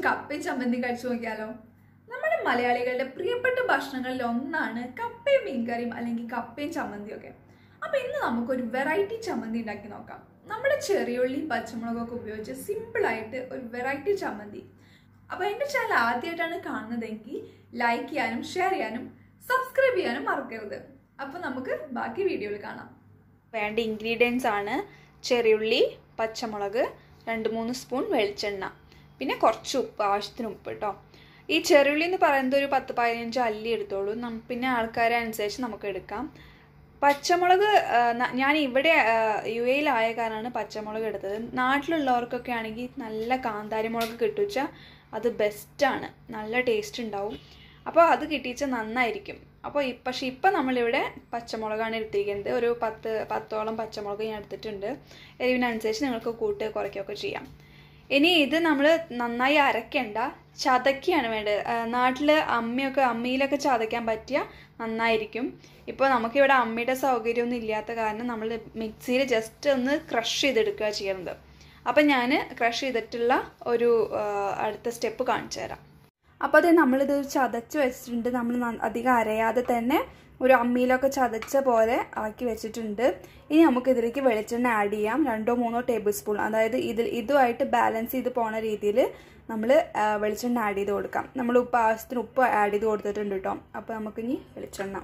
കപ്പയും ചമ്മന്തി കഴിച്ചു നോക്കിയാലോ നമ്മുടെ മലയാളികളുടെ പ്രിയപ്പെട്ട ഭക്ഷണങ്ങളിൽ ഒന്നാണ് കപ്പയും മീൻകറിയും അല്ലെങ്കിൽ കപ്പയും ചമ്മന്തിയും ഒക്കെ അപ്പൊ ഇന്ന് നമുക്കൊരു വെറൈറ്റി ചമ്മന്തി ഉണ്ടാക്കി നോക്കാം നമ്മുടെ ചെറിയുള്ളി പച്ചമുളകൊക്കെ ഉപയോഗിച്ച് സിമ്പിൾ ആയിട്ട് ഒരു വെറൈറ്റി ചമ്മന്തി അപ്പൊ എന്റെ ചാനൽ ആദ്യമായിട്ടാണ് കാണുന്നതെങ്കിൽ ലൈക്ക് ചെയ്യാനും ഷെയർ ചെയ്യാനും സബ്സ്ക്രൈബ് ചെയ്യാനും മറക്കരുത് അപ്പൊ നമുക്ക് ബാക്കി വീഡിയോയിൽ കാണാം വേണ്ട ഇൻഗ്രീഡിയൻസ് ആണ് ചെറിയുള്ളി പച്ചമുളക് രണ്ട് മൂന്ന് സ്പൂൺ വെളിച്ചെണ്ണ പിന്നെ കുറച്ച് ഉപ്പ് ആവശ്യത്തിന് ഉപ്പ് കേട്ടോ ഈ ചെറിയുള്ളി എന്ന് പറയുന്നത് ഒരു പത്ത് പതിനഞ്ച് അല്ലി എടുത്തോളൂ നം പിന്നെ ആൾക്കാരെ അനുസരിച്ച് നമുക്ക് എടുക്കാം പച്ചമുളക് ആ, ന- ഞാൻ ഇവിടെ ആ, യു എയിലായ കാരണമാണ് പച്ചമുളക് എടുത്തത് നാട്ടിലുള്ളവർക്കൊക്കെ ആണെങ്കിൽ നല്ല കാന്താരി മുളക് കിട്ടുവച്ചാൽ അത് ബെസ്റ്റാണ് നല്ല ടേസ്റ്റ് ഉണ്ടാവും അപ്പോൾ അത് കിട്ടിച്ചാൽ നന്നായിരിക്കും അപ്പോൾ ഇ- പക്ഷേ ഇപ്പം നമ്മളിവിടെ പച്ചമുളകാണ് എടുത്തിരിക്കുന്നത് ഒരു പത്ത് പത്തോളം പച്ചമുളക് ഞാൻ എടുത്തിട്ടുണ്ട് എരിവിനനുസരിച്ച് നിങ്ങൾക്ക് കൂട്ട് കുറയ്ക്കുകയൊക്കെ ചെയ്യാം ഇനി ഇത് നമ്മൾ നന്നായി അരയ്ക്കണ്ട ചതക്കുകയാണ് വേണ്ടത് നാട്ടിൽ അമ്മയൊക്കെ അമ്മിയിലൊക്കെ ചതയ്ക്കാൻ പറ്റിയ നന്നായിരിക്കും ഇപ്പോൾ നമുക്കിവിടെ അമ്മയുടെ സൗകര്യമൊന്നും ഇല്ലാത്ത കാരണം നമ്മൾ മിക്സിയിൽ ജസ്റ്റ് ഒന്ന് ക്രഷ് ചെയ്തെടുക്കുക ചെയ്യുന്നത് അപ്പം ഞാൻ ക്രഷ് ചെയ്തിട്ടുള്ള ഒരു ആ, അടുത്ത സ്റ്റെപ്പ് കാണിച്ചു തരാം അപ്പോൾ അത് നമ്മളിത് ചതച്ച് വെച്ചിട്ടുണ്ട് നമ്മൾ ന- അധികം അരയാതെ തന്നെ ഒരു അമ്മിയിലൊക്കെ ചതച്ച പോലെ ആക്കി വെച്ചിട്ടുണ്ട് ഇനി നമുക്ക് ഇതിലേക്ക് വെളിച്ചെണ്ണ ആഡ് ചെയ്യാം രണ്ടോ മൂന്നോ ടേബിൾ സ്പൂൺ അതായത് ഇതിൽ ഇതുമായിട്ട് ബാലൻസ് ചെയ്ത് പോണ രീതിയിൽ നമ്മൾ വെളിച്ചെണ്ണ ആഡ് ചെയ്ത് കൊടുക്കാം നമ്മൾ ഉപ്പ് ആവശ്യത്തിന് ഉപ്പ് ആഡ് ചെയ്ത് കൊടുത്തിട്ടുണ്ട് കേട്ടോ അപ്പോൾ നമുക്കിനി വെളിച്ചെണ്ണ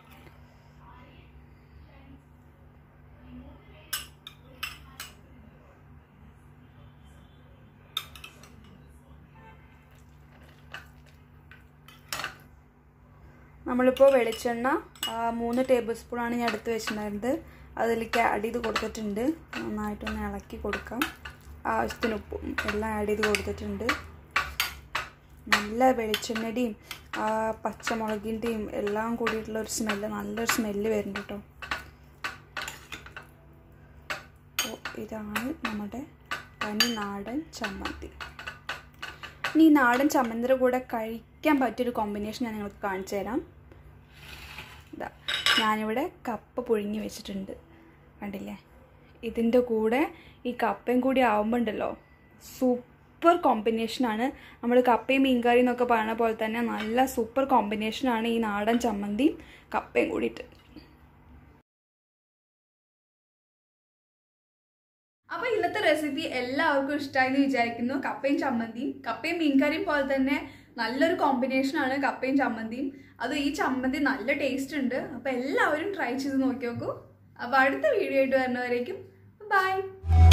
നമ്മളിപ്പോൾ വെളിച്ചെണ്ണ ആ, മൂന്ന് ടേബിൾ സ്പൂണാണ് ഞാൻ എടുത്ത് വെച്ചിട്ടുണ്ടായിരുന്നത് അതിലേക്ക് ആഡ് ചെയ്ത് കൊടുത്തിട്ടുണ്ട് നന്നായിട്ടൊന്ന് ഇളക്കി കൊടുക്കാം ആവശ്യത്തിന് ഉപ്പും എല്ലാം ആഡ് ചെയ്ത് കൊടുത്തിട്ടുണ്ട് നല്ല വെളിച്ചെണ്ണയുടെയും ആ പച്ചമുളകിൻ്റെയും എല്ലാം കൂടിയിട്ടുള്ള ഒരു സ്മെല്ല് നല്ലൊരു സ്മെല്ല് വരുന്നുണ്ട് കേട്ടോ അപ്പോൾ ഇതാണ് നമ്മുടെ തനി നാടൻ ചമ്മന്തി ഇനി ഈ നാടൻ ചമ്മന്തിയുടെ കൂടെ കഴിക്കാൻ പറ്റിയൊരു കോമ്പിനേഷൻ ഞാൻ നിങ്ങൾക്ക് കാണിച്ചു തരാം ഇതാ ഞാനിവിടെ കപ്പ പുഴുങ്ങി വെച്ചിട്ടുണ്ട് കണ്ടില്ലേ ഇതിൻ്റെ കൂടെ ഈ കപ്പയും കൂടി ആവുമ്പോൾ ഉണ്ടല്ലോ സൂപ്പർ കോമ്പിനേഷനാണ് നമ്മൾ കപ്പയും മീൻകറി എന്നൊക്കെ പറയുന്ന പോലെ തന്നെ നല്ല സൂപ്പർ കോമ്പിനേഷനാണ് ഈ നാടൻ ചമ്മന്തിയും കപ്പയും കൂടിയിട്ട് അപ്പൊ ഇന്നത്തെ റെസിപ്പി എല്ലാവർക്കും ഇഷ്ടമായി എന്ന് വിചാരിക്കുന്നു കപ്പയും ചമ്മന്തിയും കപ്പയും മീൻകറിയും പോലെ തന്നെ നല്ലൊരു കോമ്പിനേഷൻ ആണ് കപ്പയും ചമ്മന്തിയും അത് ഈ ചമ്മന്തി നല്ല ടേസ്റ്റ് ഉണ്ട് അപ്പൊ എല്ലാവരും ട്രൈ ചെയ്ത് നോക്കി നോക്കൂ അപ്പൊ അടുത്ത വീഡിയോ ആയിട്ട് വരുന്നവരേക്കും ബൈ